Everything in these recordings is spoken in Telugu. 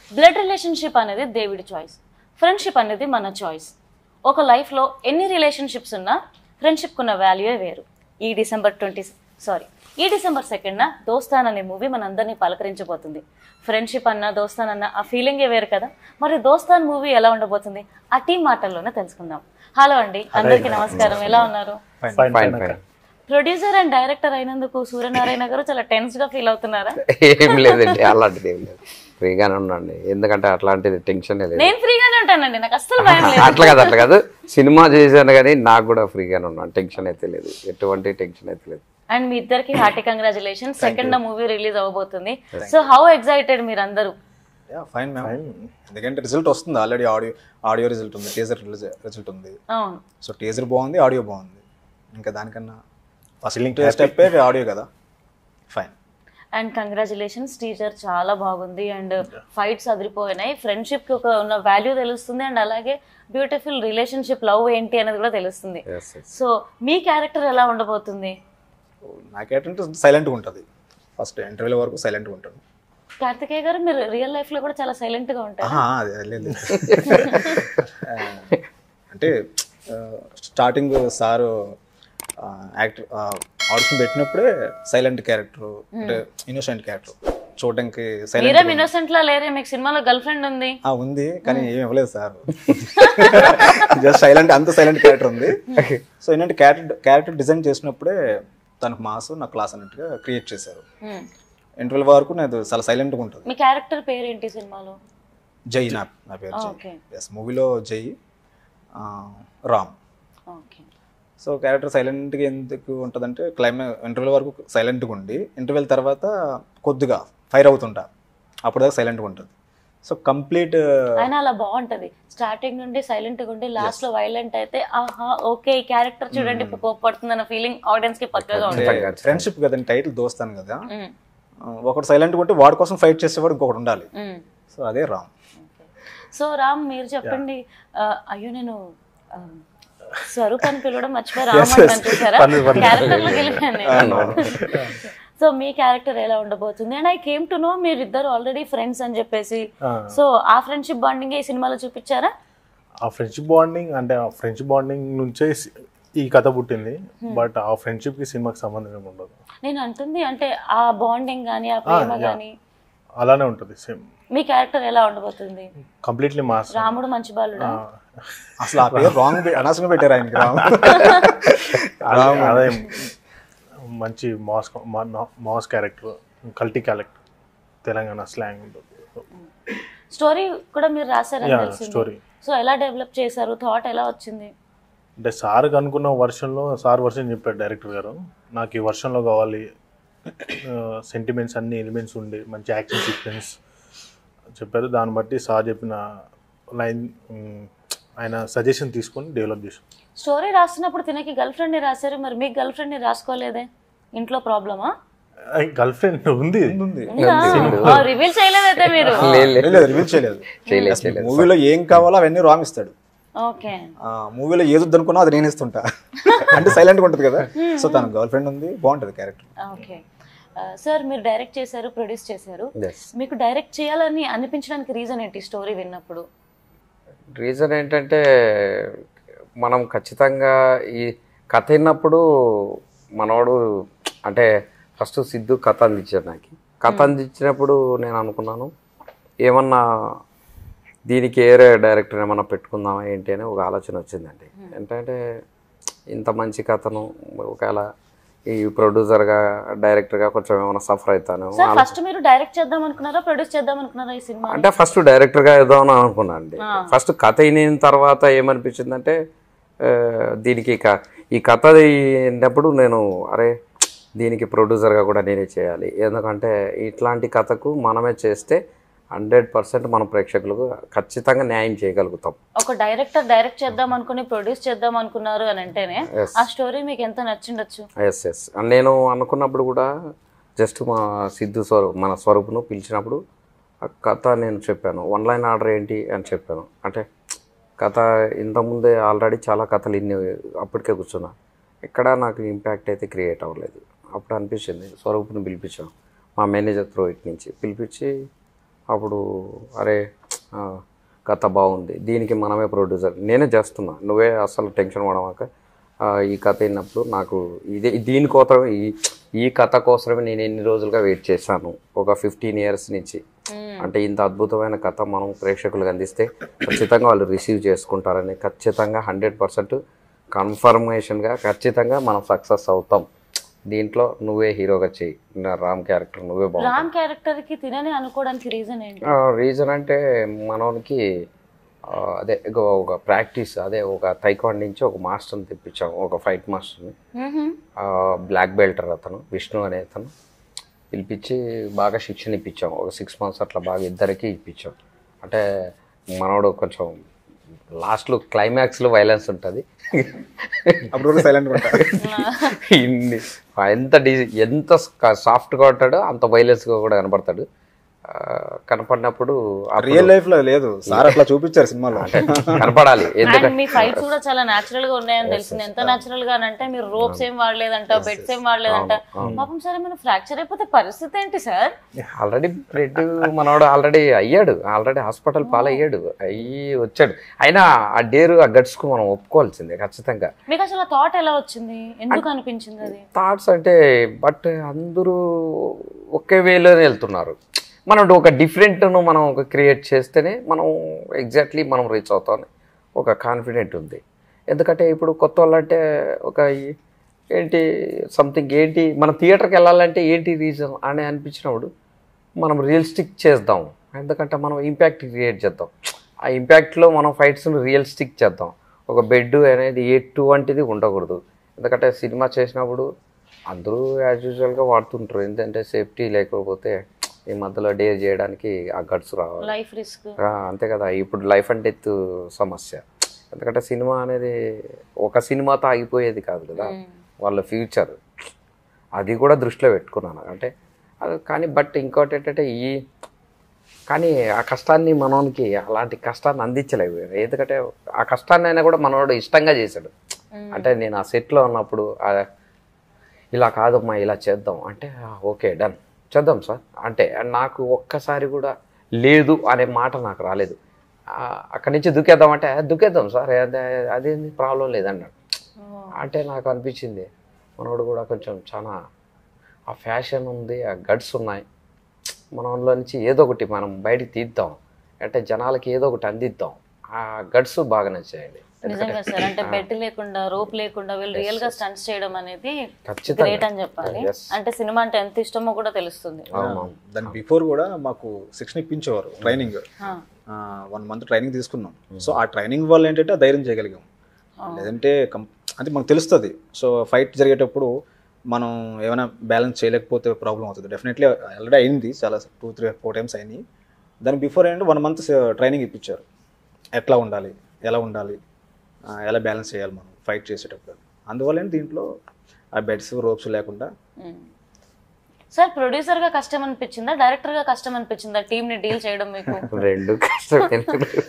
బ్లడ్ రిలేషన్షిప్ అనేది దేవుడి చాయిస్ ఫ్రెండ్షిప్ అనేది మన చాయిస్ ఒక లైఫ్లో ఎన్ని రిలేషన్షిప్స్ ఉన్నా ఫ్రెండ్షిప్ ఉన్న వాల్యూయే వేరు ఈ డిసెంబర్ ట్వంటీ సారీ ఈ డిసెంబర్ సెకండ్న దోస్తాన్ అనే మూవీ మనందరినీ పలకరించబోతుంది ఫ్రెండ్షిప్ అన్న దోస్తాన్ అన్న ఆ ఫీలింగే వేరు కదా మరి దోస్తాన్ మూవీ ఎలా ఉండబోతుంది ఆ టీం మాటల్లోనే తెలుసుకుందాం హలో అండి అందరికీ నమస్కారం ఎలా ఉన్నారు fine fine producer and director అయినందుకు సూర్యనారాయణ గారు చాలా టెన్స్ గా ఫీల్ అవుతున్నారా ఏం లేదండి అలాంటిది ఏం లేదు ఫ్రీగానే ఉండండి ఎందుకంటే అట్లాంటిది టెన్షన్ లేదు నేను ఫ్రీగానే ఉంటానండి నాకు అస్సలు భయం లేదు అట్లా కాదు అట్లా కాదు సినిమా చేశాను కానీ నాకు కూడా ఫ్రీగానే ఉన్నాను టెన్షన్ అయితే లేదు ఎటువంటి టెన్షన్ అయితే లేదు అండ్ మీ ఇద్దరికి hearty congratulation second movie release అవ్వబోతుంది సో హౌ ఎక్సైటెడ్ మీరందరూ యా ఫైన్ మ్యామ్ ఎందుకంటే రిజల్ట్ వస్తుంది ఆల్రెడీ ఆడియో ఆడియో రిజల్ట్ ఉంది టీజర్ రిజల్ట్ ఉంది అవును సో టీజర్ బాగుంది ఆడియో బాగుంది ఇంకా దానికన్నా ఫస్ట్ స్టెప్ ఆడియో కదా ఫైన్ అండ్ కంగ్రాచులేషన్స్ టీచర్ చాలా బాగుంది అండ్ ఫైట్స్ అదిరిపోయినాయి ఫ్రెండ్షిప్ కి ఒక ఉన్న వాల్యూ తెలుస్తుంది అండ్ అలాగే బ్యూటిఫుల్ రిలేషన్షిప్ లవ్ ఏంటి అనేది కూడా తెలుస్తుంది ఎస్ ఎస్ సో మీ క్యారెక్టర్ ఎలా ఉండబోతుంది నాకేంటంటే సైలెంట్గా ఉంటుంది ఫస్ట్ ఇంటర్వ్యూల వరకు సైలెంట్గా ఉంటాడు కార్తికేయ గారు మీరు రియల్ లైఫ్ లో కూడా చాలా సైలెంట్ గా ఉంటారు ఆహా, అదే లేదు లేదు. ఆ, అంటే స్టార్టింగ్ సారు యాక్టర్ ఆడిషన్ పెట్టినప్పుడే సైలెంట్ క్యారెక్టర్ అంటే ఇన్నోసెంట్ క్యారెక్టర్ చూడడానికి సైలెంట్ మీరేం ఇన్నోసెంట్ లా లేరే మీకు సినిమాలో గర్ల్ ఫ్రెండ్ ఉంది ఉంది కానీ ఏమి ఇవ్వలేదు సార్ జస్ట్ సైలెంట్ అంత సైలెంట్ క్యారెక్టర్ ఉంది సో ఏంటంటే క్యారెక్టర్ క్యారెక్టర్ డిజైన్ చేసినప్పుడే తనకు మాస్ నా క్లాస్ అన్నట్టుగా క్రియేట్ చేశారు Hmm. ఇంటర్వెల్ వరకు నేను చాలా సైలెంట్గా ఉంటుంది మీ క్యారెక్టర్ పేరు ఏంటి సినిమాలో జై నా నా పేరు జై ఓకే ఎస్ మూవీలో జై ఆ, రామ్ ఓకే సో క్యారెక్టర్ సైలెంట్గా ఎందుకు ఉంటుందంటే క్లైమా ఇంటర్వెల్ వరకు సైలెంట్గా ఉండి ఇంటర్వెల్ తర్వాత కొద్దిగా ఫైర్ అవుతుంటా అప్పుడు దాకా సైలెంట్గా ఉంటుంది సో కంప్లీట్ ఆయన అలా బాగుంటది స్టార్టింగ్ నుండి సైలెంట్ గా ఉండి లాస్ట్ లో వైలెంట్ అయితే ఆహా ఓకే ఈ క్యారెక్టర్ చూడండి ఇప్పుడు కోపడుతుంది అన్న ఫీలింగ్ ఆడియన్స్ కి పక్కగా ఉంటుంది ఫ్రెండ్షిప్ కదండి టైటిల్ దోస్తాను కదా మ్మ్. ఆ, ఒకడు సైలెంట్గా ఉంటే వాడి కోసం ఫైట్ చేసేవాడు ఇంకొకటి ఉండాలి మ్మ్. సో అదే రామ్ సో రామ్ మీరు చెప్పండి ఆ, అయ్యో నేను ఆ, స్వరూప్ అని పిలవడం మర్చిపోయి రామ్ అని చూసారా క్యారెక్టర్ లో వెళ్ళిపోయాను సో మీ క్యారెక్టర్ ఎలా ఉండబోతుంది and I came to know మీరు ఇద్దరు ఆల్రెడీ ఫ్రెండ్స్ అని చెప్పేసి సో ఆ ఫ్రెండ్షిప్ బాండింగ్ ఈ సినిమాలో చూపించారా ఆ ఫ్రెండ్షిప్ బాండింగ్ అంటే ఆ ఫ్రెండ్షిప్ బాండింగ్ నుంచే సి- ఈ కథ పుట్టింది బట్ ఆ ఫ్రెండ్షిప్ కి సినిమాకి సంబంధం ఏమి ఉండదు నేను అంటుంది అంటే ఆ బాండింగ్ కానీ ఆ ప్రేమ కానీ అలానే ఉంటుంది సేమ్ మీ క్యారెక్టర్ ఎలా ఉండబోతుంది కంప్లీట్లీ మాస్ రాముడు మంచి బాలుడా అసలు ఆ పేరు రాంగ్ అనవసరంగా పెట్టారు ఆయనకి రామ్ అదే మంచి మాస్ మాస్ క్యారెక్టర్ కల్టీ క్యారెక్టర్ తెలంగాణ స్లాంగ్ ఉంటుంది స్టోరీ కూడా మీరు రాశారని Yeah, తెలిసింది story. సో ఎలా డెవలప్ చేశారు థాట్ ఎలా వచ్చింది అంటే సార్కి అనుకున్న వర్షన్లో సార్ వర్షన్ చెప్పాడు డైరెక్టర్ గారు నాకు ఈ వర్షన్లో కావాలి సెంటిమెంట్స్ అన్ని ఎలిమెంట్స్ ఉండి మంచి యాక్షన్ సీక్వెన్స్ చెప్పారు దాన్ని బట్టి సార్ చెప్పిన లైన్ ఆయన సజెషన్ తీసుకొని డెవలప్ చేసాం స్టోరీ రాస్తున్నప్పుడు తినకి గర్ల్ ఫ్రెండ్ ని రాశారు మరి మీకు గర్ల్ ఫ్రెండ్ ని రాసుకోలేదే ఇంట్లో ప్రాబ్లమా గర్ల్ ఫ్రెండ్ ఉంది ఉంది రివీల్ చేయలేదైతే మీరు లేదు రివీల్ చేయలేదు చేయలేదు చేయలేదు మూవీలో ఏం కావాలో అవన్నీ రామ్ ఇస్తాడు ఓకే ఆ మూవీలో ఏది వద్దనుకున్నా అది నేను ఇస్తుంటా అంటే సైలెంట్గా ఉంటుంది కదా సో తన గర్ల్ ఫ్రెండ్ ఉంది బాగుంటుంది క్యారెక్టర్ ఓకే సార్ మీరు డైరెక్ట్ చేశారు ప్రొడ్యూస్ చేశారు ఎస్ మీకు డైరెక్ట్ చేయాలని అనిపించడానికి రీజన్ ఏంటి స్టోరీ విన్నప్పుడు రీజన్ ఏంటంటే మనం ఖచ్చితంగా ఈ కథ విన్నప్పుడు మనవాడు అంటే ఫస్ట్ సిద్ధు కథ అందించాడు నాకు కథ అందించినప్పుడు నేను అనుకున్నాను ఏమన్నా దీనికి ఏరే డైరెక్టర్ ఏమన్నా పెట్టుకుందామా ఏంటి అని ఒక ఆలోచన వచ్చిందండి ఏంటంటే ఇంత మంచి కథను ఒకవేళ ఈ ప్రొడ్యూసర్గా డైరెక్టర్గా కొంచెం ఏమైనా సఫర్ అవుతాను సార్ ఫస్ట్ మీరు డైరెక్ట్ చేద్దాం అనుకున్నారా ప్రొడ్యూస్ చేద్దాం అనుకున్నారా ఈ సినిమా అంటే ఫస్ట్ డైరెక్టర్ గా వేద్దామని అనుకున్నాను అండి ఫస్ట్ కథ అయిన తర్వాత ఏమనిపించిందంటే ఆ, దీనికి క- ఈ కథ అయినప్పుడు నేను అరే దీనికి producer గా కూడా నేనే చేయాలి ఎందుకంటే ఇట్లాంటి కథకు మనమే చేస్తే హండ్రెడ్ పర్సెంట్ మన ప్రేక్షకులకు ఖచ్చితంగా న్యాయం చేయగలుగుతాం ఒక డైరెక్టర్ డైరెక్ట్ చేద్దాం అనుకుని ప్రొడ్యూస్ చేద్దాం అనుకున్నారు అని అంటేనే ఆ స్టోరీ మీకు ఎంత నచ్చిండొచ్చు ఎస్ ఎస్ నేను అనుకున్నప్పుడు కూడా జస్ట్ మా సిద్ధు స్వరూప్ మన స్వరూప్ను పిలిచినప్పుడు ఆ కథ నేను చెప్పాను వన్ లైన్ ఆర్డర్ ఏంటి అని చెప్పాను అంటే కథ ఇంతకుముందే ఆల్రెడీ చాలా కథలు ఇన్ని అప్పటికే కూర్చున్నా ఎక్కడ నాకు ఇంపాక్ట్ అయితే క్రియేట్ అవ్వలేదు అప్పుడు అనిపించింది స్వరూప్ని పిలిపించాం మా మేనేజర్ త్రో ఇట్ నుంచి పిలిపించి అప్పుడు అరే ఆ, కథ బాగుంది దీనికి మనమే ప్రొడ్యూసర్ నేనే చేస్తున్నా నువ్వే అసలు టెన్షన్ పడమాక ఆ, ఈ కథ విన్నప్పుడు నాకు ఇదే దీనికోసమే ఈ ఈ కథ కోసమే నేను ఎన్ని రోజులుగా వెయిట్ చేశాను ఒక ఫిఫ్టీన్ ఇయర్స్ నుంచి అంటే ఇంత అద్భుతమైన కథ మనం ప్రేక్షకులకు అందిస్తే ఖచ్చితంగా వాళ్ళు రిసీవ్ చేసుకుంటారని ఖచ్చితంగా హండ్రెడ్ పర్సెంట్ కన్ఫర్మేషన్గా ఖచ్చితంగా మనం సక్సెస్ అవుతాం దీంట్లో నువ్వే హీరోగా చెయ్యి నా రామ్ క్యారెక్టర్ నువ్వే బాగుంటావు రామ్ క్యారెక్టర్ కి తినని అనుకోవడానికి రీజన్ ఏంటి రీజన్ అంటే మనోనికి ఆ, అదే ఇగో ఒక ప్రాక్టీస్ అదే ఒక తైకాండ్ నుంచి ఒక మాస్టర్ని తెప్పించాం ఒక ఫైట్ మాస్టర్ని మ్మ్హ్మ్. బ్లాక్ బెల్టర్ అతను విష్ణు అనే అతను పిలిపించి బాగా శిక్షణ ఇప్పించాం ఒక సిక్స్ మంత్స్ అట్లా బాగా ఇద్దరికి ఇప్పించాం అంటే మనోడు కొంచెం లాస్ట్లో క్లైమాక్స్లో వైలెన్స్ ఉంటుంది అప్పుడు కూడా సైలెంట్ ఉంటా ఇన్ని ఎంత డి ఎంత సాఫ్ట్గా ఉంటాడో అంత వైలెన్స్గా కూడా కనపడతాడు ఆ, కనపడినప్పుడు అప్పుడు రియల్ లైఫ్ లో లేదు సార్ అట్లా చూపించారు సినిమాలో కనపడాలి ఎందుకంటే అండ్ మీ ఫైట్స్ కూడా చాలా నాచురల్ గా ఉన్నాయని తెలిసింది ఎంత నాచురల్ గా అంటే మీరు రోప్స్ ఏం వాడలేదంట బెడ్స్ ఏం వాడలేదంట పాపం సరే మనం ఫ్రాక్చర్ అయిపోతే పరిస్థితి ఏంటి సార్ ఆల్రెడీ బ్లడ్ మనవాడు ఆల్రెడీ అయ్యాడు ఆల్రెడీ హాస్పిటల్ పాలయ్యాడు అయ్యి వచ్చాడు అయినా ఆ డేరు ఆ గట్స్కు మనం ఒప్పుకోవాల్సిందే ఖచ్చితంగా మీకు అసలు థాట్ ఎలా వచ్చింది ఎందుకు అనిపించింది అది థాట్స్ అంటే బట్ అందరూ ఒకే వేలోనే వెళ్తున్నారు మనం ఒక డిఫరెంట్ను మనం ఒక క్రియేట్ చేస్తేనే మనం ఎగ్జాక్ట్లీ మనం రీచ్ అవుతామని ఒక కాన్ఫిడెంట్ ఉంది ఎందుకంటే ఇప్పుడు కొత్త వాళ్ళంటే ఒక ఈ- ఏంటి సంథింగ్ ఏంటి మన థియేటర్కి వెళ్ళాలంటే ఏంటి రీజన్ అని అనిపించినప్పుడు మనం రియల్స్టిక్ చేద్దాం ఎందుకంటే మనం ఇంపాక్ట్ క్రియేట్ చేద్దాం ఆ ఇంపాక్ట్లో మనం ఫైట్స్ని రియల్స్టిక్ చేద్దాం ఒక బెడ్ అనేది ఎటువంటిది ఉండకూడదు ఎందుకంటే సినిమా చేసినప్పుడు అందరూ యాజ్ యూజువల్గా వాడుతుంటారు ఎందుకంటే సేఫ్టీ లేకపోతే ఈ మధ్యలో డేర్ చేయడానికి ఆ గట్స్ రావాలి లైఫ్ రిస్క్ ఆ, అంతే కదా ఇప్పుడు లైఫ్ అండ్ డెత్ సమస్య ఎందుకంటే సినిమా అనేది ఒక సినిమాతో ఆగిపోయేది కాదు కదా వాళ్ళ ఫ్యూచర్ అది కూడా దృష్టిలో పెట్టుకున్నాను అంటే అది కానీ బట్ ఇంకోటి ఏంటంటే ఈ కానీ ఆ కష్టాన్ని మనోనికి అలాంటి కష్టాన్ని అందించలేవు ఎందుకంటే ఆ కష్టాన్ని అయినా కూడా మనోడు ఇష్టంగా చేశాడు అంటే నేను ఆ సెట్లో ఉన్నప్పుడు ఆ ఇలా కాదమ్మా ఇలా చేద్దాం అంటే "ఆ, ఓకే డన్ చేద్దాం సార్ అంటే నాకు ఒక్కసారి కూడా లేదు అనే మాట నాకు రాలేదు ఆ, అక్కడి నుంచి దుకేద్దాం అంటే "ఆ, దుకేద్దాం సార్ అదే అదేంది ప్రాబ్లం లేదన్నాడు అంటే నాకు అనిపించింది మనోడు కూడా కొంచెం చాలా ఆ ఫ్యాషన్ ఉంది ఆ గడ్స్ ఉన్నాయి మనలో నుంచి ఏదో ఒకటి మనం బయటికి తీద్దాం అంటే జనాలకి ఏదో ఒకటి అందిద్దాం ఆ గడ్స్ బాగా నచ్చాయండి నిజంగా సార్ అంటే బెడ్ లేకుండా రోప్ లేకుండా వీళ్ళు రియల్ గా స్టంట్స్ చేయడం అనేది ఖచ్చితంగా. గ్రేట్ అని చెప్పాలి Yes. అంటే సినిమా అంటే ఎంత ఇష్టమో కూడా తెలుస్తుంది అవునవును దాని బిఫోర్ కూడా మాకు శిక్షణ ఇప్పించేవారు ట్రైనింగ్ ఆ, వన్ మంత్ ట్రైనింగ్ తీసుకున్నాం సో ఆ ట్రైనింగ్ వల్ల ఏంటంటే ఆ ధైర్యం చేయగలిగాం లేదంటే కం అంటే మనకు తెలుస్తుంది సో ఫైట్ జరిగేటప్పుడు మనం ఏమైనా బ్యాలెన్స్ చేయలేకపోతే ప్రాబ్లం అవుతుంది డెఫినెట్లీ ఆల్రెడీ అయింది చాలా టూ త్రీ ఫోర్ టైమ్స్ అయినాయి దాని బిఫోర్ ఏంటంటే వన్ మంత్ ట్రైనింగ్ ఇప్పించారు ఎట్లా ఉండాలి ఎలా ఉండాలి ఆ, ఎలా బ్యాలెన్స్ చేయాలి మనం ఫైట్ చేసేటప్పుడు అందువల్ల దీంట్లో ఆ బెడ్స్ రోప్స్ లేకుండా ఉమ్. సార్ ప్రొడ్యూసర్ గా కష్టం అనిపించిందా డైరెక్టర్ గా కష్టం అనిపించిందా టీమ్ ని డీల్ చేయడం మీకు రెండు కష్టమే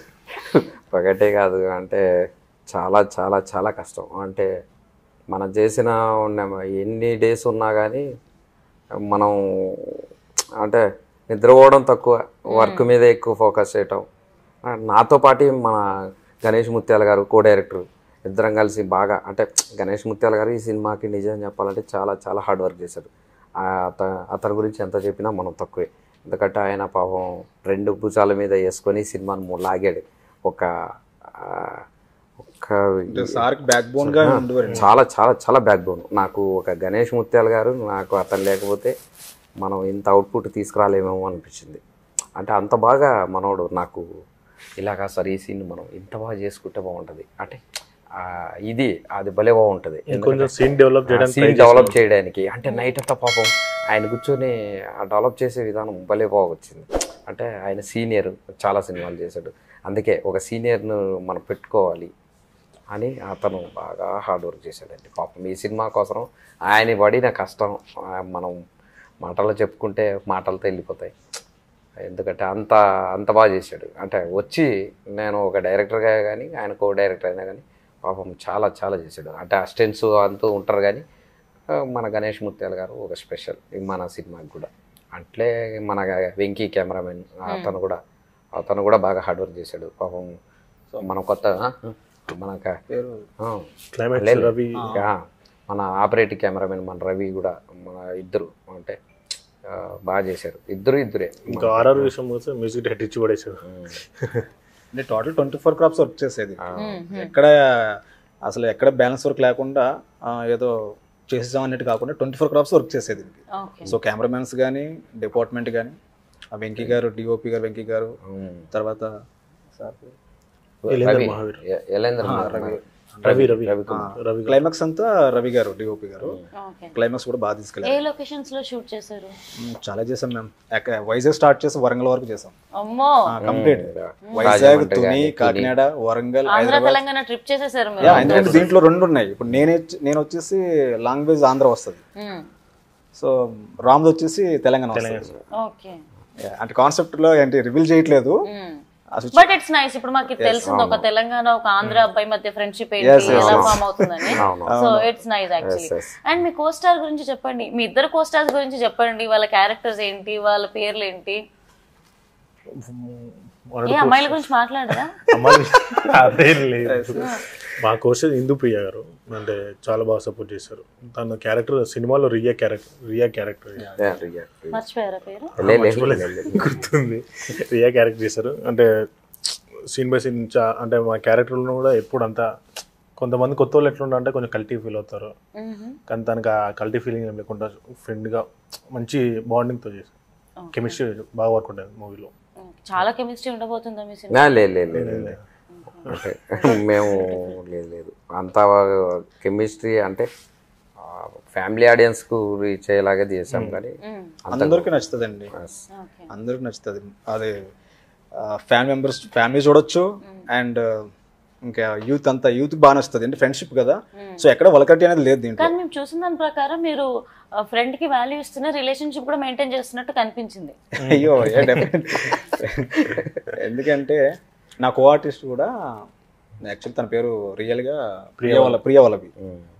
ఒకటే కాదు అంటే చాలా చాలా చాలా కష్టం అంటే మనం చేసిన ఉన్న- ఎన్ని డేస్ ఉన్నా కానీ మనం అంటే నిద్రపోవడం తక్కువ వర్క్ మీద ఎక్కువ ఫోకస్ చేయటం ఆ, నాతో పాటు మన గణేష్ ముత్యాల గారు కో డైరెక్టర్ ఇద్దరం కలిసి బాగా అంటే గణేష్ ముత్యాల గారు ఈ సినిమాకి నిజం చెప్పాలంటే చాలా చాలా హార్డ్ వర్క్ చేశారు ఆ, అత అతని గురించి ఎంత చెప్పినా మనం తక్కువే ఎందుకంటే ఆయన పాపం రెండు భుజాల మీద వేసుకొని ఈ సినిమాను మూ- లాగాడు ఒక ఆ, ఒక సార్కి బ్యాక్ బోన్ గా ఉండేవారు చాలా చాలా చాలా బ్యాక్ బోన్ నాకు ఒక గణేష్ ముత్యాల గారు నాకు అతను లేకపోతే మనం ఇంత అవుట్పుట్ తీసుకురాలేమేమో అనిపించింది అంటే అంత బాగా మనోడు నాకు ఇలాగా సార్ ఈ సీన్ మనం ఇంత బాగా చేసుకుంటే బాగుంటుంది అంటే ఆ, ఇది అది భలే బాగుంటుంది కొంచెం సీన్ డెవలప్ చేయడానికి సీన్ డెవలప్ చేయడానికి అంటే నైట్ అంతా పాపం ఆయన కూర్చొని ఆ డెవలప్ చేసే విధానం భలే బాగా వచ్చింది అంటే ఆయన సీనియర్ చాలా సినిమాలు చేశాడు అందుకే ఒక సీనియర్ను మనం పెట్టుకోవాలి అని అతను బాగా హార్డ్ వర్క్ చేశాడండి పాపం ఈ సినిమా కోసం ఆయన పడిన కష్టం ఆ, మనం మాటల్లో చెప్పుకుంటే మాటలతో వెళ్ళిపోతాయి ఎందుకంటే అంత అంత బాగా చేశాడు అంటే వచ్చి నేను ఒక డైరెక్టర్గా కానీ ఆయన కో డైరెక్టర్ అయినా కానీ పాపం చాలా చాలా చేశాడు అంటే అసిస్టెంట్స్ అంతూ ఉంటారు కానీ ఆ, మన గణేష్ ముత్యాల గారు ఒక స్పెషల్ మన సినిమాకి కూడా అట్లే మన వెంకీ కెమెరామెన్ అతను కూడా అతను కూడా బాగా హార్డ్ వర్క్ చేశాడు పాపం మన కొత్త మన పేరు క్లైమాక్స్ రవి మన ఆపరేటివ్ కెమెరామెన్ మన రవి కూడా మన ఇద్దరు అంటే ఆ, బాగా చేశారు ఇద్దరు ఇద్దరే ఇంకా ఆర్ఆర్ విషయం వస్తే మ్యూజిక్ డైరెక్టర్ ఇచ్చి పడేసాడు అంటే total twenty four crafts work చేసేది ఎక్కడ అసలు ఎక్కడ బ్యాలెన్స్ వర్క్ లేకుండా ఆ, ఏదో చేసేసాం అన్నట్టు కాకుండా ట్వంటీ ఫోర్ క్రాప్స్ వర్క్ చేసేది దీనికి ఓకే సో కెమెరామెన్స్ కానీ డిపార్ట్మెంట్ కానీ ఆ వెంకీ గారు డిఓపి గారు వెంకీ గారు ఉమ్. తర్వాత సార్ పేరు? ఎలేందర్ మహావీర్ ఎ- ఎలేందర్ రవి రవి రవి రవికుమార్ రవి క్లైమాక్స్ అంతా రవి గారు డిఓపి గారు ఓకే క్లైమాక్స్ కూడా బాగా ఏ తీసుకెళ్ళారు లొకేషన్స్ లో షూట్ చేశారు మ్, చాలా చేసాం మేము వైజాగ్ స్టార్ట్ చేసి వరంగల్ వరకు చేసాం అమ్మో కంప్లీట్ వైజాగ్ తుని కాకినాడ వరంగల్ ఆంధ్ర తెలంగాణ ట్రిప్ చేసేసారు యా, మీరు ఎందుకంటే దీంట్లో రెండు ఉన్నాయి ఇప్పుడు నేనే నేను వచ్చేసి లాంగ్వేజ్ ఆంధ్ర వస్తుంది మ్మ్. సో రామ్ది వచ్చేసి తెలంగాణ వస్తుంది ఓకే యా, అంటే కాన్సెప్ట్ లో ఏంటి రివీల్ చేయట్లేదు అసలు బట్ ఇట్స్ నైస్ ఇప్పుడు మాకు ఇది తెలిసింది ఒక తెలంగాణ ఒక ఆంధ్ర అబ్బాయి మధ్య ఫ్రెండ్షిప్ ఏంటి ఎలా ఫామ్ అవుతుందని so it's nice actually and మీ కోస్టార్ గురించి చెప్పండి మీ ఇద్దరు కోస్టార్స్ గురించి చెప్పండి వాళ్ళ క్యారెక్టర్స్ ఏంటి వాళ్ళ పేర్లు ఏంటి ఏ అమ్మాయిల గురించి మాట్లాడరా అమ్మాయి అదేం లేదు మా కోర్స్ ఇందు ప్రియ గారు అంటే చాలా బాగా సపోర్ట్ చేశారు తన క్యారెక్టర్ సినిమాలో Riya character Riya character Yeah, yeah. మర్చిపోయారా పేరు లే, లే, లే, లే. గుర్తుంది రియా క్యారెక్టర్ చేశారు అంటే సీన్ బై సీన్ చా అంటే మా క్యారెక్టర్లో కూడా ఎప్పుడు అంతా కొంతమంది కొత్త వాళ్ళు ఎట్లుండ అంటే కొంచెం కల్టీ ఫీల్ అవుతారు కానీ తనకి ఆ కల్టీ ఫీలింగ్ ఏం లేకుండా ఫ్రెండ్గా మంచి బాండింగ్తో చేశారు కెమిస్ట్రీ బాగా వర్క్ ఉంటుంది మూవీలో చాలా కెమిస్ట్రీ ఉండబోతుందా మీ సినిమా నా, లే, లే, లే, లే, లే. అంటే మేము లేదు లేదు అంత కెమిస్ట్రీ అంటే ఫ్యామిలీ ఆడియన్స్కు రీచ్ అయ్యేలాగా చేసాం కానీ అందరికీ నచ్చుతుందండి ఓకే అందరికి నచ్చుతుంది అదే ఫ్యామిలీ మెంబర్స్ ఫ్యామిలీ చూడొచ్చు అండ్ ఇంకా యూత్ అంతా యూత్ బాగా నచ్చుతుంది అంటే ఫ్రెండ్షిప్ కదా సో ఎక్కడ వలకటి అనేది లేదు దీంట్లో కానీ మేము చూసిన దాని ప్రకారం మీరు ఫ్రెండ్ కి వాల్యూ ఇస్తున్న రిలేషన్షిప్ కూడా మెయింటైన్ చేస్తున్నట్టు కనిపించింది అయ్యో ఏ డెఫినెట్ ఎందుకంటే నా కో ఆర్టిస్ట్ కూడా యాక్చువల్ తన పేరు రియల్గా ప్రియవల్ల ప్రియవల్లభి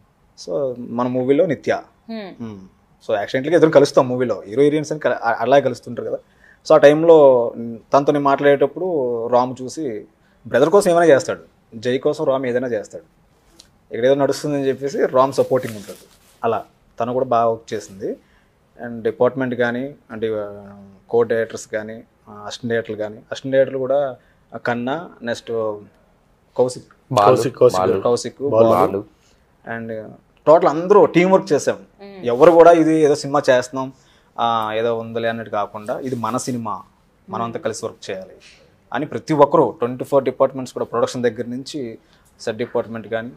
సో మన మూవీలో నిత్య Hmm. సో యాక్సిడెంట్గా ఎదురు కలుస్తాం మూవీలో హీరో హీరోయిన్స్ అని కల- అ- అలాగే కలుస్తుంటారు కదా సో ఆ టైంలో తనతో నేను మాట్లాడేటప్పుడు రామ్ చూసి బ్రదర్ కోసం ఏమైనా చేస్తాడు జై కోసం రామ్ ఏదైనా చేస్తాడు ఇక్కడ ఏదో నడుస్తుందని చెప్పేసి రామ్ సపోర్టింగ్ ఉంటుంది అలా తను కూడా బాగా వర్క్ చేసింది అండ్ డిపార్ట్మెంట్ కానీ అంటే కో డైరెక్టర్స్ కానీ అసిస్టెంట్ డైరెక్టర్లు కానీ అసిస్టెంట్ డైరెక్టర్లు కూడా కన్నా next Kaushik Kaushik Kaushik Kaushik Balu and total అందరూ టీం వర్క్ చేసాం ఎవరు కూడా ఇది ఏదో సినిమా చేస్తున్నాం ఆ, ఏదో ఉందిలే అన్నట్టు కాకుండా ఇది మన సినిమా మనం అంతా కలిసి వర్క్ చేయాలి అని ప్రతి ఒక్కరు ట్వంటీ ఫోర్ డిపార్ట్మెంట్స్ కూడా ప్రొడక్షన్ దగ్గర నుంచి సెట్ డిపార్ట్మెంట్ కానీ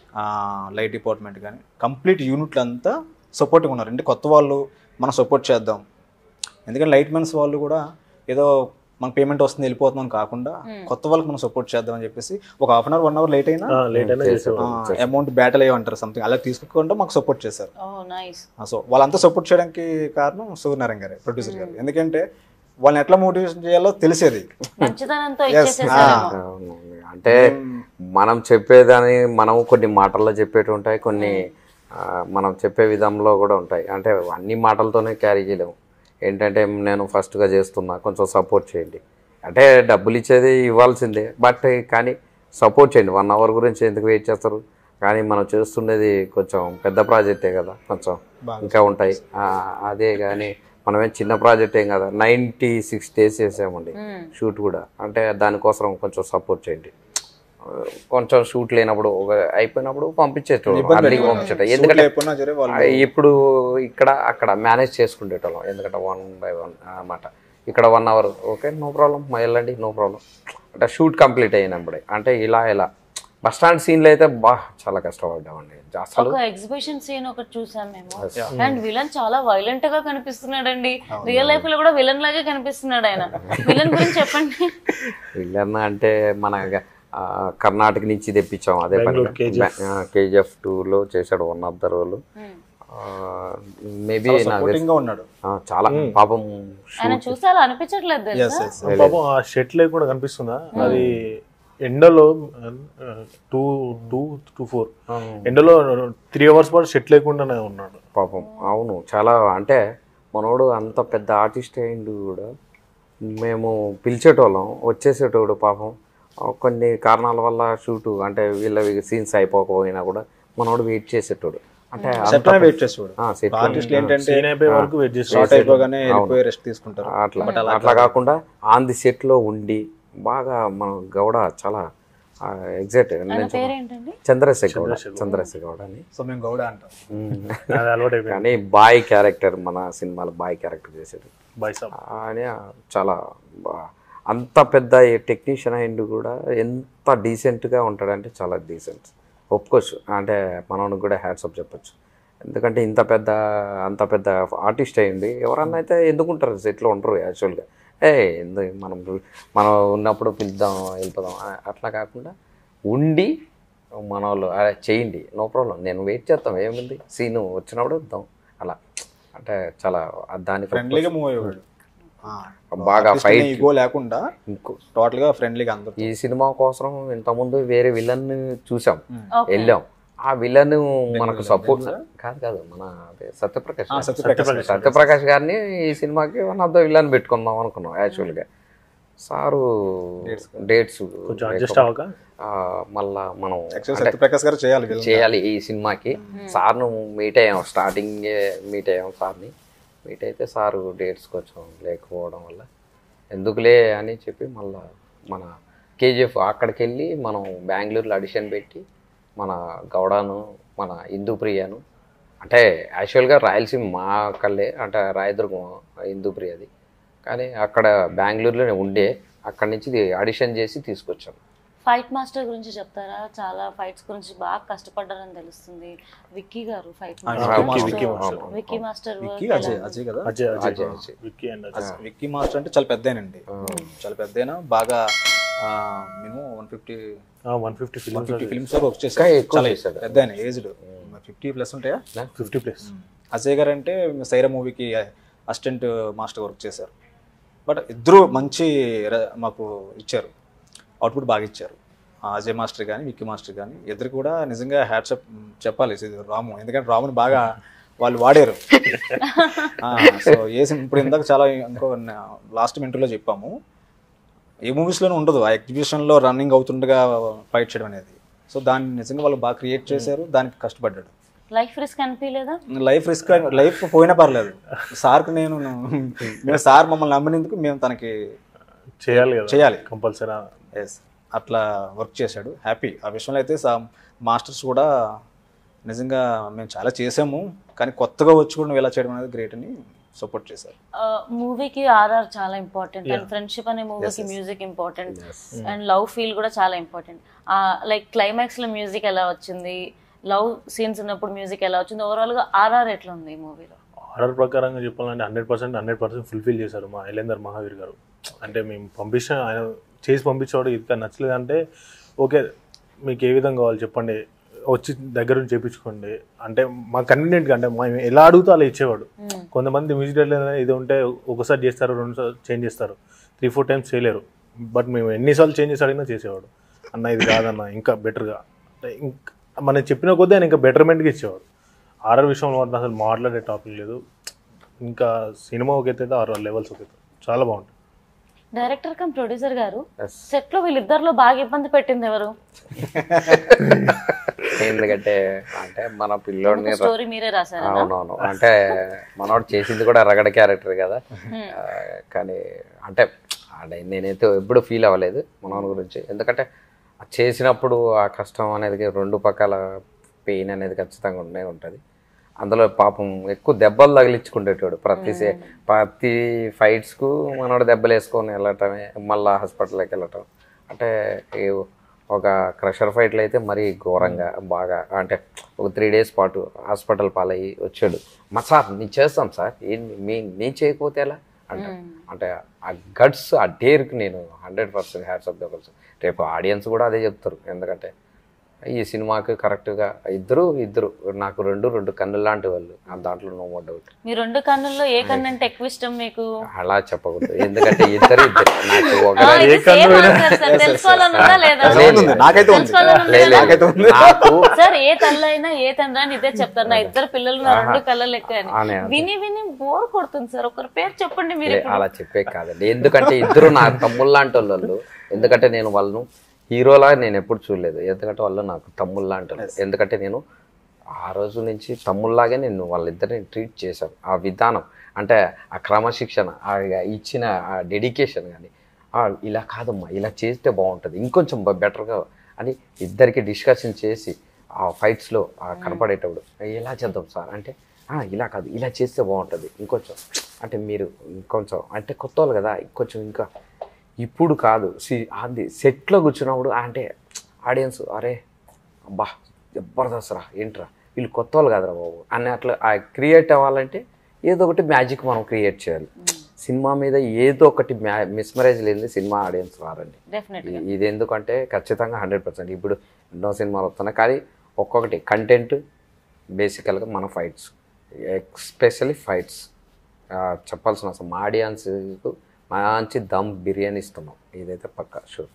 లైట్ డిపార్ట్మెంట్ కానీ కంప్లీట్ యూనిట్లు అంతా సపోర్టింగ్ ఉన్నారు అంటే కొత్త వాళ్ళు మనం సపోర్ట్ చేద్దాం ఎందుకంటే లైట్ మెన్స్ వాళ్ళు కూడా ఏదో మన పేమెంట్ వస్తుంది వెళ్ళిపోతున్నాం కాకుండా కొత్త వాళ్ళకి మనం సపోర్ట్ చేద్దాం అని చెప్పేసి ఒక half an hour one hour late అయినా లేట్ అయినా చేసేవాళ్ళు అమౌంట్ బ్యాటల్ అయ్యమంటారు సంథింగ్ అలా తీసుకోకుండా మాకు సపోర్ట్ చేశారు ఓ నైస్ సో వాళ్ళంతా సపోర్ట్ చేయడానికి కారణం సూర్యనారాయణ గారే ప్రొడ్యూసర్ గారు ఎందుకంటే వాళ్ళని ఎట్లా మోటివేషన్ చేయాలో తెలిసేది మంచితనంతో ఇచ్చేసేసారేమో అవును. అంటే మనం చెప్పేదాన్ని మనం కొన్ని మాటల్లో చెప్పేటి ఉంటాయి కొన్ని ఆ, మనం చెప్పే విధంలో కూడా ఉంటాయి అంటే అన్ని మాటలతోనే క్యారీ చేయలేము ఏంటంటే నేను ఫస్ట్గా చేస్తున్నా కొంచెం సపోర్ట్ చేయండి అంటే డబ్బులు ఇచ్చేది ఇవ్వాల్సిందే బట్ కానీ సపోర్ట్ చేయండి వన్ అవర్ గురించి ఎందుకు వెయిట్ చేస్తారు కానీ మనం చేస్తుండేది కొంచెం పెద్ద ప్రాజెక్టే కదా కొంచెం ఇంకా ఉంటాయి ఆ, అదే కానీ మనమేం చిన్న ప్రాజెక్ట్ ఏం కదా నైంటీ సిక్స్ డేస్ చేసామండి షూట్ కూడా అంటే దానికోసం కొంచెం సపోర్ట్ చేయండి ఆ, కొంచెం షూట్ లేనప్పుడు ఒక అయిపోయినప్పుడు పంపించేటోళ్ళం అర్లీగా పంపించేటోళ్ళం ఎందుకంటే లేకపోయినా సరే వాళ్ళు ఆ, ఇప్పుడు ఇక్కడ అక్కడ మేనేజ్ చేసుకునేటోళ్ళం ఎందుకంటే వన్ బై వన్ అన్నమాట ఇక్కడ one hour okay no problem వెళ్ళండి నో ప్రాబ్లం అంటే షూట్ కంప్లీట్ అయినప్పుడే అంటే ఇలా ఇలా బస్ స్టాండ్ సీన్లో అయితే బా చాలా కష్టపడ్డామండి అసలు ఒక ఎగ్జిబిషన్ సీన్ ఒకటి చూసాం మేము అండ్ విలన్ చాలా వైలెంట్ గా కనిపిస్తున్నాడండి రియల్ లైఫ్ లో కూడా విలన్ లాగే కనిపిస్తున్నాడు ఆయన విలన్ గురించి చెప్పండి విలన్ అంటే మన ఆ, కర్ణాటక నుంచి తెప్పించాం అదే పని కేజీఎఫ్ టూలో చేశాడు one of the role maybe నాకు సపోర్టింగ్ గా ఉన్నాడు ఆ, చాలా పాపం ఆయన చూస్తే అలా అనిపించట్లేదు తెలుసా పాపం ఆ షెట్ లేకుండా కనిపిస్తుందా అది ఎండలో టూ టూ టూ ఫోర్ ఎండలో త్రీ అవర్స్ పాటు షెట్ లేకుండానే ఉన్నాడు పాపం అవును చాలా అంటే మనోడు అంత పెద్ద ఆర్టిస్ట్ అయిండు కూడా మేము పిలిచేటోళ్ళం వచ్చేసేటోడు పాపం ఆ, కొన్ని కారణాల వల్ల షూటు అంటే వీళ్ళ సీన్స్ అయిపోకపోయినా కూడా మనోడు వెయిట్ చేసేటోడు అంటే సెట్ వెయిట్ చేసేవాడు ఆ, set లో- ఆర్టిస్టులు ఏంటంటే సీన్ అయిపోయే వరకు వెయిట్ చేస్తాం షార్ట్ అయిపోగానే వెళ్ళిపోయి రెస్ట్ తీసుకుంటారు అట్లా అట్లా కాకుండా ఆన్ ది సెట్ లో ఉండి బాగా మన గౌడ చాలా ఎగ్జాక్ట్ నేను పేరేంటండి చంద్రశేఖర్ గౌడ చంద్రశేఖర్ గౌడ అని సో మేము గౌడ అంటాం అది అలవాటు అయిపోయింది కానీ బాయ్ క్యారెక్టర్ మన సినిమాలో బాయ్ క్యారెక్టర్ చేసాడు బాయ్ సాబ్ ఆయన చాలా బా- అంత పెద్ద టెక్నీషియన్ అయిండు కూడా ఎంత డీసెంట్గా ఉంటాడంటే చాలా డీసెంట్ ఒప్పుకోవచ్చు అంటే మనోనికి కూడా హ్యాట్సప్ చెప్పొచ్చు ఎందుకంటే ఇంత పెద్ద అంత పెద్ద ఆర్టిస్ట్ అయ్యింది ఎవరన్నా అయితే ఎందుకుంటారు సెట్లో ఉంటారు యాక్చువల్గా ఏ ఎందుకు మనం మనం ఉన్నప్పుడు పిలుద్దాం వెళ్ళిపోదాం అ- అట్లా కాకుండా ఉండి మన వాళ్ళు "అరే, చేయండి నో ప్రాబ్లం నేను వెయిట్ చేస్తాం ఏముంది సీను వచ్చినప్పుడు వద్దాం అలా అంటే చాలా దాని ఫ్రెండ్లీగా మూవ్ అయ్యేవాడు బాగా ఫైట్ ఈగో లేకుండా ఇంకో టోటల్ గా ఫ్రెండ్లీగా అందరు ఈ సినిమా కోసం ఇంతకుముందు వేరే విలన్ చూసాం వెళ్ళాం ఆ విలన్ మనకు సపోర్ట్ కాదు కాదు మన అదే సత్యప్రకాష్ గారు. సత్యప్రకాష్ సత్యప్రకాష్ గారిని ఈ సినిమాకి వన్ ఆఫ్ ద విలన్ పెట్టుకుందాం అనుకున్నాం యాక్చువల్గా సారు డేట్స్ కొంచెం అడ్జస్ట్ అవ్వక మళ్ళా మనం యాక్చువల్ సత్యప్రకాష్ గారు చేయాలి villain. చేయాలి ఈ సినిమాకి సార్ను మీట్ అయ్యాం స్టార్టింగ్ మీట్ అయ్యాం సార్ని మీట్ అయితే సారు డేట్స్ కొంచెం లేకపోవడం వల్ల ఎందుకులే అని చెప్పి మళ్ళా మన కేజీఎఫ్ అక్కడికి వెళ్ళి మనం బెంగళూరులో అడిషన్ పెట్టి మన గౌడాను మన హిందూప్రియను అంటే యాక్చువల్గా రాయలసీమ మా కళ్ళే అంటే రాయదుర్గం హిందూప్రియది కానీ అక్కడ బెంగళూరులోనే ఉండే అక్కడి నుంచి ఆడిషన్ చేసి తీసుకొచ్చాను ఫైట్ మాస్టర్ గురించి చెప్తారా చాలా ఫైట్స్ గురించి బాగా కష్టపడ్డారని తెలుస్తుంది విక్కీ గారు fight Vicky master Vicky master Vicky Ajay Ajay కదా అజయ్ అజయ్ అజయ్, అజయ్. విక్కీ అండ్ అజయ్ విక్కీ మాస్టర్ అంటే చాలా పెద్దనండి చాలా పెద్దయినా బాగా minimum one fifty one fifty one films fifty films వరకు వర్క్ ఇంకా చేశారు ఎక్కువ చాలా చేశాడు. పెద్ద ఆయన ఏజ్డ్ ఫిఫ్టీ ప్లస్ ఉంటాయా ఫిఫ్టీ ప్లస్ అజయ్ గారు అంటే సైరా మూవీకి అసిస్టెంట్ మాస్టర్ వర్క్ చేశారు బట్ ఇద్దరు మంచి ర- మాకు ఇచ్చారు అవుట్పుట్ బాగా ఇచ్చారు ఆ అజయ్ మాస్టర్ కానీ విక్కీ మాస్టర్ కానీ ఇద్దరు కూడా నిజంగా హ్యాట్సప్ చెప్పాలి ఇది రాము ఎందుకంటే రాముని బాగా వాళ్ళు వాడారు సో ఏ సినిమా ఇప్పుడు ఇందాక చాలా ఇంకో లాస్ట్ మినిట్లో చెప్పాము ఏ మూవీస్లోనే ఉండదు ఆ ఎగ్జిబిషన్లో రన్నింగ్ అవుతుండగా ఫైట్ చేయడం అనేది సో దాన్ని నిజంగా వాళ్ళు బాగా క్రియేట్ చేశారు దానికి కష్టపడ్డాడు లైఫ్ రిస్క్ అనిపించలేదా లైఫ్ రిస్క్ లైఫ్ పోయినా పర్లేదు సార్కి నేను మేము సార్ మమ్మల్ని నమ్మినందుకు మేము తనకి చేయాలి కదా చేయాలి. కంపల్సరీ ఎస్ అట్లా వర్క్ చేశాడు హ్యాపీ ఆ విషయంలో అయితే సా మాస్టర్స్ కూడా నిజంగా మేము చాలా చేసాము కానీ కొత్తగా వచ్చి కూడా నువ్వు ఇలా చేయడం అనేది గ్రేట్ అని సపోర్ట్ చేశారు మూవీకి ఆర్ఆర్ చాలా ఇంపార్టెంట్ అండ్ ఫ్రెండ్షిప్ అనే మూవీకి music important and love feel కూడా చాలా ఇంపార్టెంట్ లైక్ క్లైమాక్స్ లో మ్యూజిక్ ఎలా వచ్చింది లవ్ సీన్స్ ఉన్నప్పుడు మ్యూజిక్ ఎలా వచ్చింది ఓవరాల్ గా ఆర్ఆర్ ఎట్లా ఉంది ఈ మూవీలో ఆర్డర్ ప్రకారంగా చెప్పాలంటే hundred percent hundred percent fulfil చేశారు మా ఐలేందర్ మహావీర్ గారు అంటే మేము పంపించిన ఆయన చేసి పంపించేవాడు ఇది నచ్చలేదంటే ఓకే మీకు ఏ విధంగా కావాలి చెప్పండి వచ్చి దగ్గర నుంచి చేపించుకోండి అంటే మా కన్వీనియంట్గా అంటే మేము ఎలా అడుగుతా అలా ఇచ్చేవాడు కొంతమంది మ్యూజిక్ డైరెక్టర్ ఇది ఉంటే ఒకసారి చేస్తారు రెండు సార్లు చేంజ్ చేస్తారు త్రీ ఫోర్ టైమ్స్ చేయలేరు బట్ మేము ఎన్నిసార్లు చేంజ్ చేసి అడిగినా చేసేవాడు అన్న ఇది కాదన్న ఇంకా బెటర్గా అంటే ఇంకా మనం చెప్పిన కొద్దీ ఆయన ఇంకా బెటర్మెంట్గా ఇచ్చేవాడు ఆర్ఆర్ విషయంలో మాత్రం అసలు మాట్లాడే టాపిక్ లేదు ఇంకా సినిమా ఒక ఎత్తు అయితే ఆర్ఆర్ లెవెల్స్ ఒక ఎత్తు చాలా బాగుంటుంది డైరెక్టర్ కమ్ ప్రొడ్యూసర్ గారు Yes. సెట్ లో వీళ్ళిద్దరిలో బాగా ఇబ్బంది పెట్టింది ఎవరు ఎందుకంటే అంటే మన పిల్లోడిని ర- స్టోరీ మీరే రాశారా అవునవును అంటే మనోడు చేసింది కూడా రగడ క్యారెక్టర్ కదా ఆ, కానీ అంటే అంటే నేనైతే ఎప్పుడు ఫీల్ అవ్వలేదు మనోని గురించి ఎందుకంటే ఆ చేసినప్పుడు ఆ కష్టం అనేది రెండు పక్కల పెయిన్ అనేది ఖచ్చితంగా ఉండే ఉంటుంది అందులో పాపం ఎక్కువ దెబ్బలు తగిలించుకుండేటోడు ప్రతి సే- ప్రతి ఫైట్స్కు మనోడు దెబ్బలు వేసుకొని వెళ్ళటమే మళ్ళీ హాస్పిటల్కి వెళ్ళటం అంటే ఈ ఒక క్రషర్ ఫైట్లు అయితే మరీ ఘోరంగా బాగా అంటే ఒక త్రీ డేస్ పాటు హాస్పిటల్ పాలయ్యి వచ్చాడు మా సార్ నేను చేస్తాం సార్ ఏంది మీ నేను చేయకపోతే ఎలా అంటే అంటే ఆ గట్స్ ఆ డేర్కి నేను hundred percent hats off the రేపు ఆడియన్స్ కూడా అదే చెప్తారు ఎందుకంటే ఈ సినిమాకి కరెక్ట్గా ఇద్దరు ఇద్దరు నాకు రెండు రెండు కన్ను లాంటి వాళ్ళు ఆ దాంట్లో నో మోర్ డౌట్ మీ రెండు కన్నుల్లో ఏ కన్ను అంటే ఎక్కువ ఇష్టం మీకు అలా చెప్పకూడదు ఎందుకంటే ఇద్దరు ఇద్దరు నాకు ఒక ఆ, ఇది same answer సార్. తెలుసుకోవాలని ఉందా లేదా లేదు, ఉంది, నాకైతే ఉంది. తెలుసుకోవాలని ఉందా లేదు, లేదా? నాకైతే ఉంది. నాకు సార్ ఏ తల్లి అయినా ఏ తండ్రి అని ఇదే చెప్తారు నా ఇద్దరు పిల్లలు నా రెండు కళ్ళ లెక్క అని అనే అదే. విని విని బోర్ కొడుతుంది సార్ ఒకరి పేరు చెప్పండి మీరు లే, అలా చెప్పే కాదండి ఎందుకంటే ఇద్దరు నా తమ్ముళ్ళు లాంటి వాళ్ళు ఎందుకంటే నేను వాళ్ళను హీరోలా నేను ఎప్పుడు చూడలేదు ఎందుకంటే వాళ్ళు నాకు తమ్ముళ్ళు లాంటి వాళ్ళు. ఎందుకంటే నేను ఆ రోజు నుంచి తమ్ముళ్ళలాగే నేను వాళ్ళిద్దరిని ట్రీట్ చేశాను ఆ విధానం అంటే ఆ క్రమశిక్షణ ఆ ఇచ్చిన ఆ డెడికేషన్ కానీ ఇలా కాదమ్మా ఇలా చేస్తే బాగుంటుంది ఇంకొంచెం బెటర్గా అని ఇద్దరికి డిస్కషన్ చేసి ఆ ఫైట్స్లో కనపడేటప్పుడు ఎలా చేద్దాం సార్ అంటే "ఆ, ఇలా కాదు ఇలా చేస్తే బాగుంటుంది ఇంకొంచెం అంటే మీరు ఇంకొంచెం అంటే కొత్త వాళ్ళు కదా ఇంకొంచెం ఇంకా ఇప్పుడు కాదు సి అది సెట్లో కూర్చున్నప్పుడు అంటే ఆడియన్స్ అరే అబ్బా జబర్దస్త్ రా ఏంట్రా వీళ్ళు కొత్త వాళ్ళు కదరా బాబు అని అట్లా క్రియేట్ అవ్వాలంటే ఏదో ఒకటి మ్యాజిక్ మనం క్రియేట్ చేయాలి సినిమా మీద ఏదో ఒకటి మ్యా మిస్మరైజ్ లేని సినిమా ఆడియన్స్ రారండి డెఫినెట్ ఇ- ఇది ఎందుకంటే ఖచ్చితంగా హండ్రెడ్ పర్సెంట్ ఇప్పుడు ఎన్నో సినిమాలు వస్తున్నాయి కానీ ఒక్కొక్కటి కంటెంట్ బేసికల్గా మన ఫైట్స్ ఎస్పెషల్లీ ఫైట్స్ చెప్పాల్సిన అవసరం మా ఆడియన్స్కు మంచి దమ్ బిర్యానీ ఇస్తున్నాం ఇదైతే పక్కా షూర్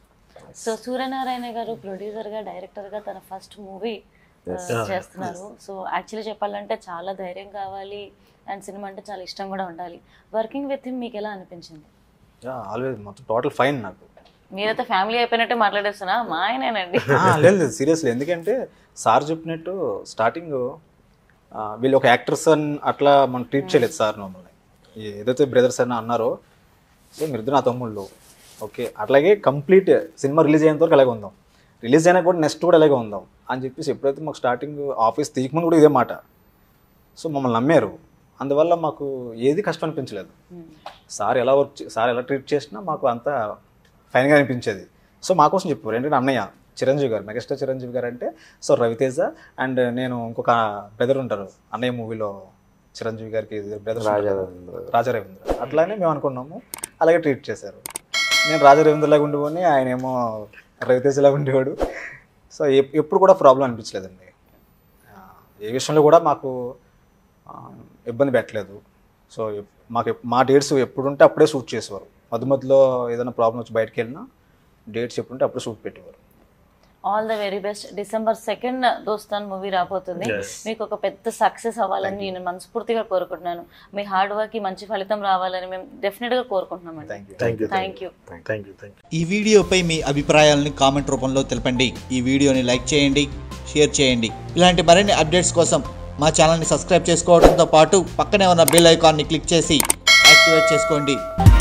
సో సూర్యనారాయణ గారు ప్రొడ్యూసర్ గా డైరెక్టర్ గా తన ఫస్ట్ మూవీ చేస్తున్నారు సో యాక్చువల్లీ చెప్పాలంటే చాలా ధైర్యం కావాలి అండ్ సినిమా అంటే చాలా ఇష్టం కూడా ఉండాలి వర్కింగ్ విత్ హిమ్ మీకు ఎలా అనిపించింది ఆల్వేస్ మొత్తం టోటల్ ఫైన్ నాకు మీరైతే ఫ్యామిలీ అయిపోయినట్టే మాట్లాడేస్తున్నా మా ఆయనేనండి ఆ, లేదు లేదు సీరియస్లీ ఎందుకంటే సార్ చెప్పినట్టు స్టార్టింగ్ వీళ్ళు ఒక యాక్టర్స్ అని అట్లా మనం ట్రీట్ చేయలేదు సార్ మమ్మల్ని ఈ ఏదైతే బ్రదర్స్ అని అన్నారో సో మీరిద్దరు నా తమ్ముళ్ళు ఓకే అట్లాగే కంప్లీట్ సినిమా రిలీజ్ అయ్యేంత వరకు అలాగే ఉందాం రిలీజ్ అయినా కూడా నెక్స్ట్ కూడా అలాగే ఉందాం అని చెప్పేసి ఎప్పుడైతే మాకు స్టార్టింగ్ ఆఫీస్ తీయకముందు కూడా ఇదే మాట సో మమ్మల్ని నమ్మారు అందువల్ల మాకు ఏది కష్టం అనిపించలేదు సార్ ఎలా వర్క్ చే- సార్ ఎలా ట్రీట్ చేసినా మాకు అంతా ఫైన్గా అనిపించేది సో మా కోసం చెప్పారు ఏంటంటే అన్నయ్య చిరంజీవి గారు మెగాస్టార్ చిరంజీవి గారు అంటే సో రవితేజ అండ్ నేను ఇంకొక బ్రదర్ ఉంటారు అన్నయ్య మూవీలో చిరంజీవి గారికి బ్రదర్ రాజా రవీంద్ర అట్లానే మేము అనుకున్నాము అలాగే ట్రీట్ చేశారు నేను రాజా రవీంద్రలాగా ఉండిపోయి ఆయన ఏమో రవితేజలాగా ఉండేవాడు సో ఎప్- ఎప్పుడు కూడా ప్రాబ్లం అనిపించలేదండి ఆ, ఏ విషయంలో కూడా మాకు ఆ, ఇబ్బంది పెట్టలేదు సో ఎప్- మాకు ఎప్- మా డేట్స్ ఎప్పుడుంటే అప్పుడే షూట్ చేసేవారు మధ్య మధ్యలో ఏదైనా ప్రాబ్లం వచ్చి బయటకు వెళ్ళినా డేట్స్ ఎప్పుడుంటే అప్పుడే షూట్ పెట్టేవారు all the very best December second Dostaan movie రాబోతుంది మీకు ఒక పెద్ద సక్సెస్ అవ్వాలని నేను మనస్ఫూర్తిగా కోరుకుంటున్నాను మీ హార్డ్ వర్క్ కి మంచి ఫలితం రావాలని మేము డెఫినెట్ గా కోరుకుంటున్నామండి thank you thank you thank you thank you ఈ వీడియోపై మీ అభిప్రాయాలను కామెంట్ రూపంలో తెలపండి ఈ వీడియోని లైక్ చేయండి షేర్ చేయండి ఇలాంటి మరిన్ని అప్డేట్స్ కోసం మా ఛానల్ని సబ్స్క్రైబ్ చేసుకోవడంతో పాటు పక్కనే ఉన్న బెల్ ఐకాన్ని క్లిక్ చేసి యాక్టివేట్ చేసుకోండి